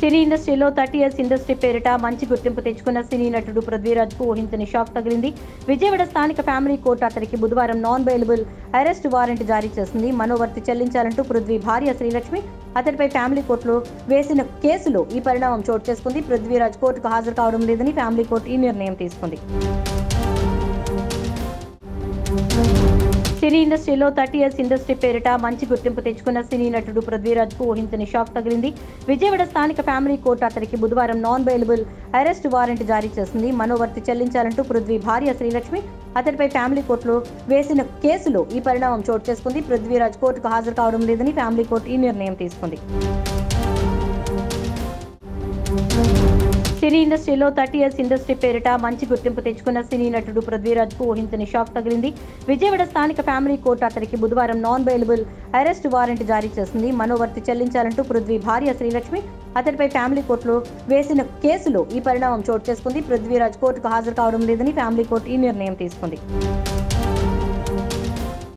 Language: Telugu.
సినీ ఇండస్ట్రీలో థర్టీ ఇయర్స్ ఇండస్ట్రీ పేరిట మంచి గుర్తింపు తెచ్చుకున్న సినీ నటుడు పృథ్వీరాజ్ కు ఊహించని షాక్ తగిలింది విజయవాడ స్థానిక ఫ్యామిలీ కోర్టు అతనికి బుధవారం నాన్ బెయిలబుల్ అరెస్ట్ వారెంట్ జారీ చేసింది మనోవర్తి చెల్లించాలంటూ పృథ్వీ భార్య శ్రీలక్ష్మి అతడిపై ఫ్యామిలీ కోర్టులో వేసిన కేసులో ఈ పరిణామం చోటు చేసుకుంది పృథ్వీరాజ్ కోర్టుకు హాజరు కావడం లేదని ఫ్యామిలీ కోర్టు ఈ నిర్ణయం తీసుకుంది సినీ ఇండస్ట్రీలో థర్టీ ఇయర్స్ ఇండస్ట్రీ పేరిట మంచి గుర్తింపు తెచ్చుకున్న సినీ నటుడు పృథ్వీరాజ్ కు ఊహించని షాక్ తగిలింది విజయవాడ స్థానిక ఫ్యామిలీ కోర్టు అతనికి బుధవారం నాన్ బెయిలబుల్ అరెస్ట్ వారెంట్ జారీ చేసింది మనోవర్తి చెల్లించాలంటూ పృథ్వీ భార్య శ్రీలక్ష్మి అతడిపై ఫ్యామిలీ కోర్టులో వేసిన కేసులో ఈ పరిణామం చోటు చేసుకుంది పృథ్వీరాజ్ కోర్టుకు హాజరు కావడం లేదని ఫ్యామిలీ కోర్టు ఈ నిర్ణయం తీసుకుంది సినీ ఇండస్ట్రీలో థర్టీ ఇయర్స్ ఇండస్ట్రీ పేరిట మంచి గుర్తింపు తెచ్చుకున్న సినీ నటుడు పృథ్వీరాజ్ కు ఊహించని షాక్ తగిలింది విజయవాడ స్థానిక ఫ్యామిలీ కోర్టు అతనికి బుధవారం నాన్ బెయిలబుల్ అరెస్ట్ వారెంట్ జారీ చేసింది మనోవర్తి చెల్లించాలంటూ పృథ్వీ భార్య శ్రీలక్ష్మి అతడిపై ఫ్యామిలీ కోర్టులో వేసిన కేసులో ఈ పరిణామం చోటు చేసుకుంది పృథ్వీరాజ్ కోర్టుకు హాజరు కావడం లేదని ఫ్యామిలీ కోర్టు ఈ నిర్ణయం తీసుకుంది